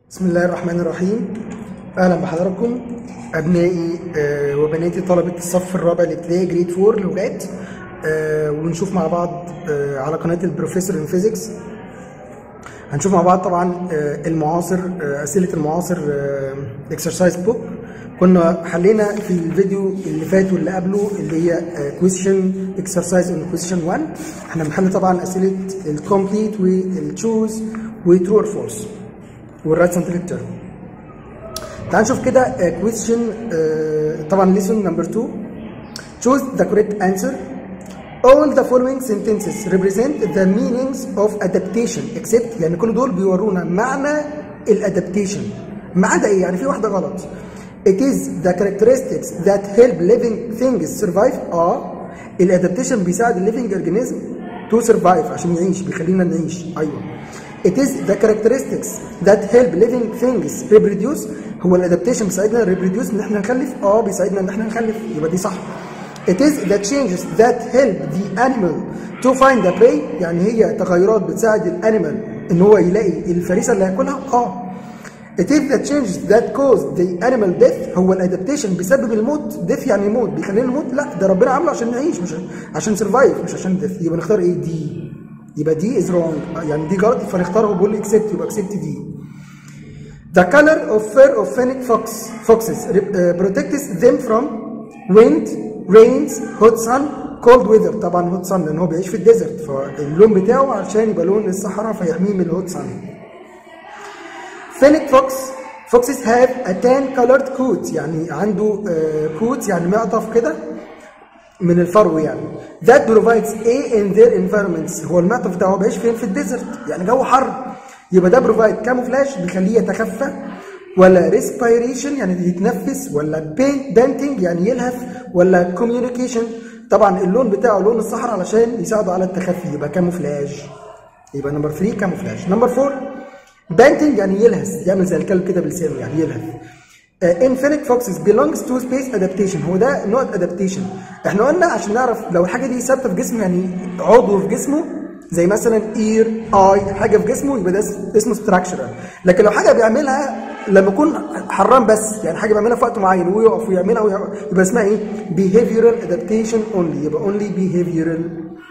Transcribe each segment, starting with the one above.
بسم الله الرحمن الرحيم اهلا بحضراتكم ابنائي آه، وبناتي طلبه الصف الرابع الابتدائي جريد 4 لغات آه، ونشوف مع بعض آه، على قناه البروفيسور ان فيزيكس هنشوف مع بعض طبعا آه، المعاصر آه، اسئله المعاصر اكسرسايز بوك كنا حلينا في الفيديو اللي فات واللي قبله اللي هي كويشن اكسرسايز ان كويشن 1 احنا بنحل طبعا اسئله الكومبليت والتشوز وترو اور فولس والرايت سنتريك تيرم تعال نشوف كده كويشن طبعا ليسون نمبر 2 choose the correct answer all the following sentences represent the meanings of adaptation except يعني كل دول بيورونا معنى الادابتيشن ما عدا ايه يعني في واحده غلط it is the characteristics that help living things survive اه الادابتيشن بيساعد الليفنج اورجانيزم to survive عشان يعيش بيخلينا نعيش ايوه It is the characteristics that help living things reproduce هو الادابتيشن بيساعدنا reproduce ان احنا نخلف اه بيساعدنا ان احنا نخلف يبقى دي صح It is the changes that help the animal to find the prey يعني هي تغيرات بتساعد الانيمال ان هو يلاقي الفريسه اللي هياكلها اه It is the changes that cause the animal death هو الادابتيشن بيسبب الموت death يعني موت بيخلينا نموت لا ده ربنا عامله عشان نعيش مش عشان سرفايف مش عشان death يبقى نختار ايه دي يبقى دي از رونج يعني دي غلط فنختار هو بيقول لي اكسبت يبقى اكسبت دي The color of fur of fennec fox foxes uh, protects them from wind, rains, hot sun, cold weather طبعا hot sun لان هو بيعيش في الديزرت فاللون بتاعه عشان يبقى لون الصحراء فيحميه من الهوت sun. Fennec fox foxes have a tan colored coat يعني عنده كوت يعني معطف كده من الفرو يعني that provides a in their environments هو المعطف ده هو بيعيش فين في الديزرت يعني جو حر يبقى ده بروفايد كاموفلاج بيخليه يتخفى ولا ريسبيريشن يعني يتنفس ولا بانتنج يعني يلهث ولا كوميونيكيشن طبعا اللون بتاعه لون الصحراء علشان يساعده على التخفي يبقى كاموفلاج يبقى نمبر 3 كاموفلاج نمبر 4 بانتنج يعني يلهث يعمل زي الكلب كده بلسانه يعني يلهث انفينيت فوكسز belongs to space adaptation هو ده نوع ادابتيشن احنا قلنا عشان نعرف لو الحاجه دي ثابته في جسمه يعني عضو في جسمه زي مثلا اير اي حاجه في جسمه يبقى ده اسمه ستراكشرال لكن لو حاجه بيعملها لما يكون حران بس يعني حاجه بيعملها في وقت معين ويقف ويعملها يبقى اسمها ايه behavioral adaptation only يبقى only behavioral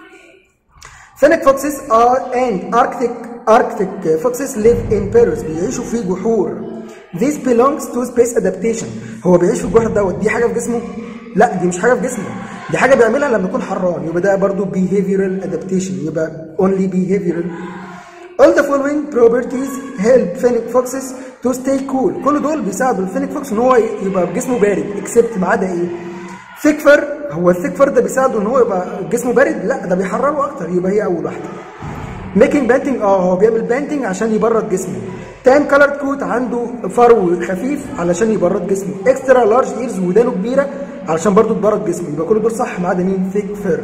Fennec foxes are and Arctic Arctic foxes live in Paris بيعيشوا في جحور This belongs to space adaptation هو بيعيش في الجحر دوت دي حاجه في جسمه لا دي مش حاجه في جسمه دي حاجه بيعملها لما يكون حران يبقى ده برضو behavioral adaptation يبقى only behavioral All the following properties help fennec foxes to stay cool كل دول بيساعدوا الفينيك فوكس ان هو يبقى جسمه بارد except ما عدا ايه thick fur هو الثيك فر ده بيساعده ان هو يبقى جسمه بارد لا ده بيحرره اكتر يبقى هي اول واحده ميكينج بانتنج اه هو بيعمل بانتنج عشان يبرد جسمه تان كولرد كوت عنده فرو خفيف علشان يبرد جسمه اكسترا لارج ايرز ودانه كبيره علشان برضه تبرد جسمه يبقى كل دول صح ما عدا مين ثيك فير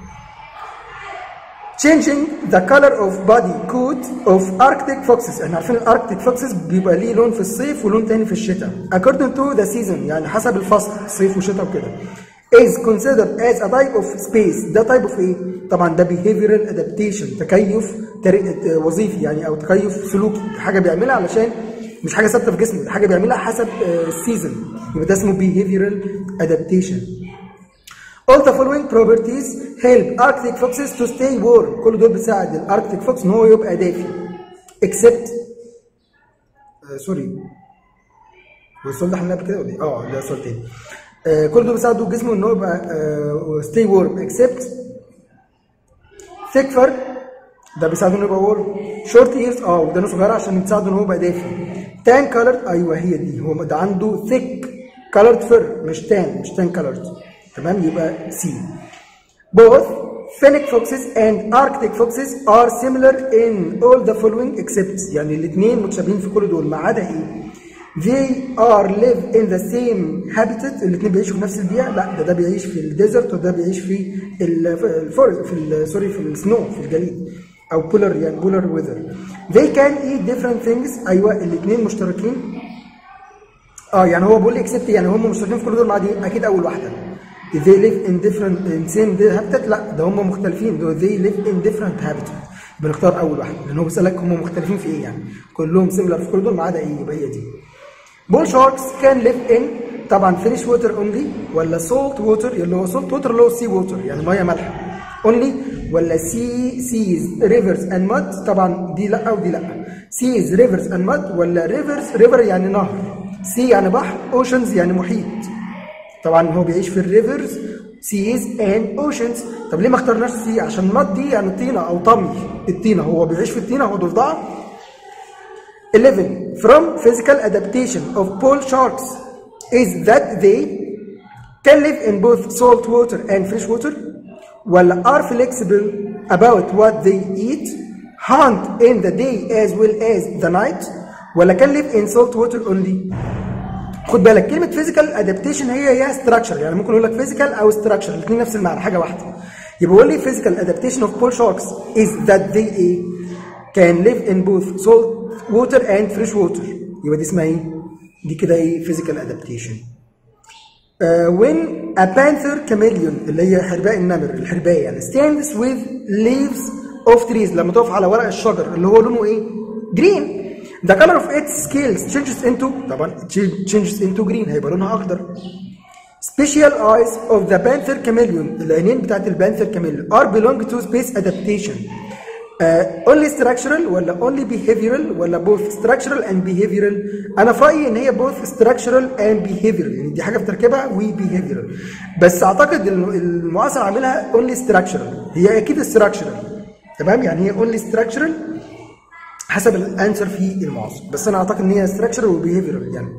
changing the color of body coat of arctic foxes احنا عارفين الاركتيك foxes بيبقى ليه لون في الصيف ولون تاني في الشتاء according to the season يعني حسب الفصل صيف وشتاء وكده is considered as a type of space ده type of ايه طبعا ده behavioral adaptation تكيف وظيفي يعني او تكيف سلوكي حاجه بيعملها علشان مش حاجه ثابته في جسمه حاجه بيعملها حسب السيزون يبقى ده اسمه behavioral adaptation All the following properties help Arctic foxes to stay warm كل دول بتساعد الاركتيك فوكس ان هو يبقى دافي except سوري هو السؤال ده حلناه قبل كده ولا ايه؟ اه ده سؤال تاني آه كل دول بيساعدوا جسمه ان هو يبقى آه stay warm except thick fur ده بيساعده انه يبقى warm short ears اه ودانه صغيره عشان يساعده ان هو يبقى دافي tan colored ايوه هي دي هو ده عنده thick colored fur مش tan مش tan colored تمام يبقى C both fennec foxes and arctic foxes are similar in all the following except يعني الاثنين متشابهين في كل دول ما عدا ايه they are live in the same habitat الاثنين بيعيشوا في نفس البيئه لا ده ده بيعيش في الديزرت وده بيعيش في الفورست في سوري في السنو في الجليد او بولر يعني بولر ويذر they can eat different things ايوه الاثنين مشتركين اه يعني هو بيقول لي اكسبت يعني هم مشتركين في كل دول مع دي اكيد اول واحده they live in different in same habitat لا ده هم مختلفين they live in different habitat بنختار اول واحده لان هو بيسالك هم مختلفين في ايه يعني كلهم سيميلر في كل دول ما عدا ايه يبقى هي دي بول شاركس كان ليف ان طبعا فريش ووتر اونلي ولا سولت ووتر اللي هو سولت ووتر اللي هو سي ووتر يعني ميه مالحه اونلي ولا سي سيز ريفرز اند مud طبعا دي لا ودي لا سيز ريفرز اند مud ولا ريفرز ريفر يعني نهر سي يعني بحر اوشنز يعني محيط طبعا هو بيعيش في الريفرز سيز اند اوشنز طب ليه ما اخترناش سي عشان مد دي يعني طينه او طمي الطينه هو بيعيش في الطينه هو ضفدعه 11 from physical adaptation of pole sharks is that they can live in both salt water and fresh water ولا are flexible about what they eat hunt in the day as well as the night ولا can live in salt water only خد بالك كلمة physical adaptation هي هي structure يعني ممكن اقول لك physical او structure الاثنين نفس المعنى حاجة واحدة يبقى يقول لي physical adaptation of pole sharks is that they eh, can live in both salt water and fresh water يبقى دي اسمها ايه؟ دي كده ايه physical adaptation uh, when a panther chameleon اللي هي حرباء النمر الحرباية يعني stands with leaves of trees لما تقف على ورق الشجر اللي هو لونه ايه؟ green the color of its scales changes into طبعا changes into green هيبقى لونها اخضر special eyes of the panther chameleon العينين بتاعت البانثر chameleon are belong to space adaptation uh, only structural ولا only behavioral ولا both structural and behavioral انا في رايي ان هي both structural and behavioral يعني دي حاجه في تركيبها و behavioral بس اعتقد الم- المعاصر عاملها only structural هي اكيد structural تمام يعني هي only structural حسب الانسر في المعاصر بس انا اعتقد ان هي structural و behavioral يعني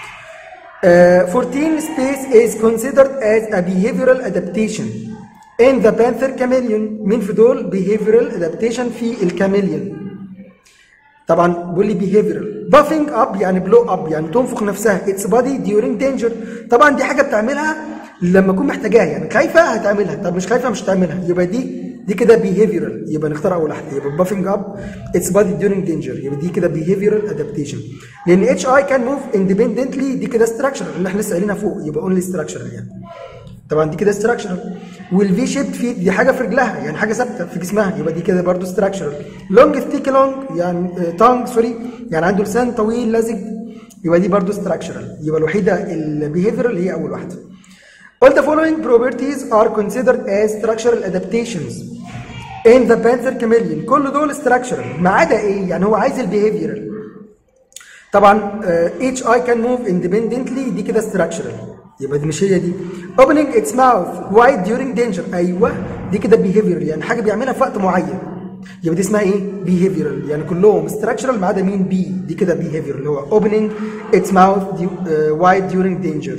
Uh, 14 space is considered as a behavioral adaptation in the panther chameleon مين في دول behavioral adaptation في الكاميليون طبعا بيقول لي behavioral buffing up يعني blow up يعني تنفخ نفسها its body during danger طبعا دي حاجه بتعملها لما اكون محتاجاها يعني خايفه هتعملها طب مش خايفه مش هتعملها يبقى دي دي كده behavioral يبقى نختار اول واحده يبقى buffing up its body during danger يبقى دي كده behavioral adaptation لان اتش اي كان موف independently دي كده structural اللي احنا لسه قايلينها فوق يبقى only structural يعني طبعا دي كده structural والفي شيب في دي حاجه في رجلها يعني حاجه ثابته في جسمها يبقى دي كده برضو structural long thick long يعني تانج سوري يعني عنده لسان طويل لزج يبقى دي برضو structural يبقى الوحيده البيهيفيرال هي اول واحده All the following properties are considered as structural adaptations in the panther chameleon كل دول structural ما عدا ايه يعني هو عايز البيهيفيرال طبعا uh, each eye can move independently دي كده structural يبقى دي مش هي دي opening its mouth wide during danger ايوه دي كده behavioral يعني حاجه بيعملها في وقت معين يبقى دي اسمها ايه behavioral يعني كلهم structural ما عدا مين بي دي كده behavioral اللي هو opening its mouth du- uh, wide during danger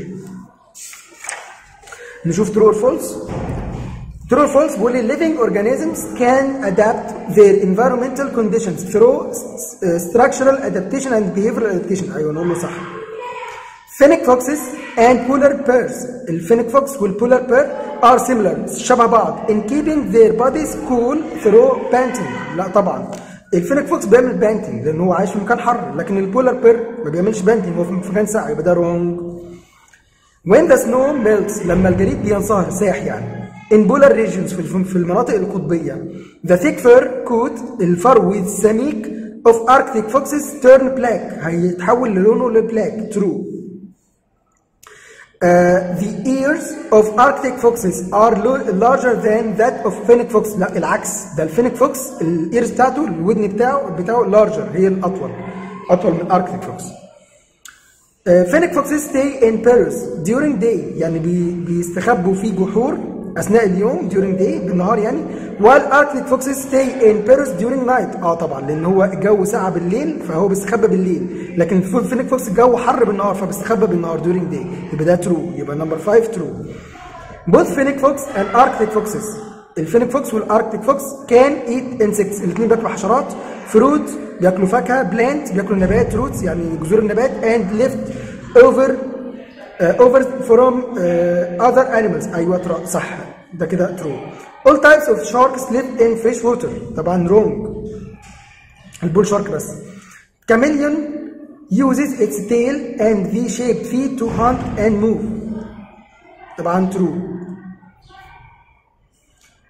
نشوف true or false True or false بيقول لي living organisms can adapt their environmental conditions through uh, structural adaptation and behavioral adaptation ايوه نقول له صح Fennec foxes and polar bears الفينيك فوكس والبولار بير are similar شبه بعض in keeping their bodies cool through panting لا طبعا الفينيك فوكس بيعمل بانتنج لان هو عايش في مكان حر لكن البولار بير ما بيعملش بانتنج هو في مكان ساقع يبقى ده wrong When the snow melts لما الجليد بينصهر ساح يعني in polar regions في الف- في المناطق القطبية the thick fur coat الفرو السميك of arctic foxes turn black هيتحول للونه لبلاك true Uh, the ears of arctic foxes are lo- larger than that of fennec fox لا العكس ده الفينيك فوكس الايرز بتاعته الودن بتاعه بتاعه larger هي الاطول اطول من arctic fox فينيك فوكسز stay in pairs during day يعني بي بيستخبوا في جحور اثناء اليوم during day بالنهار يعني while arctic foxes stay in pairs during night اه طبعا لان هو الجو ساقع بالليل فهو بيستخبى بالليل لكن الفينيك فوكس الجو حر بالنهار فبيستخبى بالنهار during day يبقى ده true يبقى نمبر 5 true both phoenix fox and arctic foxes الفينيك فوكس والاركتيك فوكس كان ايت انسكتس الاثنين بياكلوا حشرات فروت بياكلوا فاكهه بلانت بياكلوا نبات روتس يعني جذور النبات اند ليفت اوفر اوفر فروم اذر انيمالز ايوه ترى صح ده كده ترو all types of sharks live in fresh water طبعا wrong البول شارك بس chameleon uses its tail and V-shaped feet to hunt and move طبعا true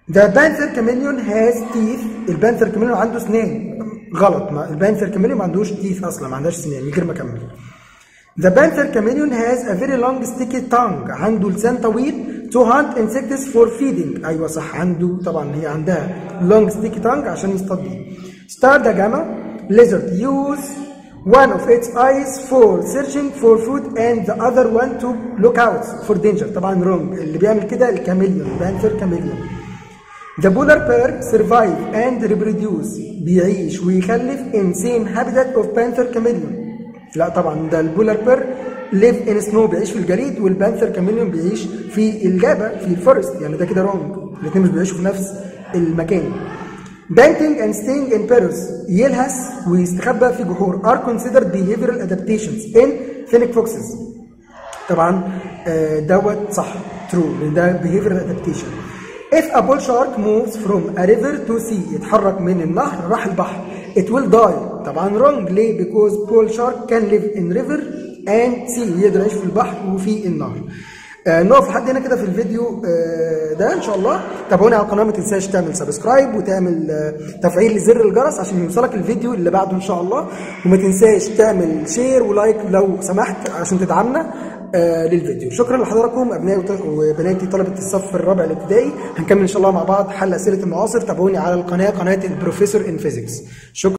The panther chameleon has teeth البانثر كاميليون عنده اسنان غلط ما البانثر كاميليون ما عندوش teeth اصلا ما عندهاش اسنان من غير ما اكمل The panther chameleon has a very long sticky tongue عنده لسان طويل to hunt insects for feeding ايوه صح عنده طبعا هي عندها long sticky tongue عشان يصطاد بيه Star the gamma lizard use one of its eyes for searching for food and the other one to look out for danger طبعا wrong اللي بيعمل كده الكاميليون panther chameleon The polar bear survive and reproduce بيعيش ويخلف in same habitat of panther chameleon لا طبعا ده البولار بير live in snow بيعيش في الجليد والبانثر كاميليون بيعيش في الغابة في الفورست يعني ده كده رونج الاثنين مش بيعيشوا في نفس المكان Banking and staying in Paris يلهث ويستخبى في جحور are considered behavioral adaptations in phoenix foxes طبعا آه، دوت صح true لان ده behavioral adaptation if a bull shark moves from a river to sea يتحرك من النهر راح البحر it will die طبعا wrong ليه because bull shark can live in river and sea يقدر يعيش في البحر وفي النهر آه نقف لحد هنا كده في الفيديو آه ده ان شاء الله تابعوني على القناه ما تنساش تعمل سبسكرايب وتعمل آه تفعيل زر الجرس عشان يوصلك الفيديو اللي بعده ان شاء الله وما تنساش تعمل شير ولايك لو سمحت عشان تدعمنا آه للفيديو شكرا لحضراتكم ابنائي وت- وبناتي طلبه الصف الرابع الابتدائي هنكمل ان شاء الله مع بعض حل اسئله المعاصر تابعوني على القناه قناه البروفيسور ان فيزيكس شكرا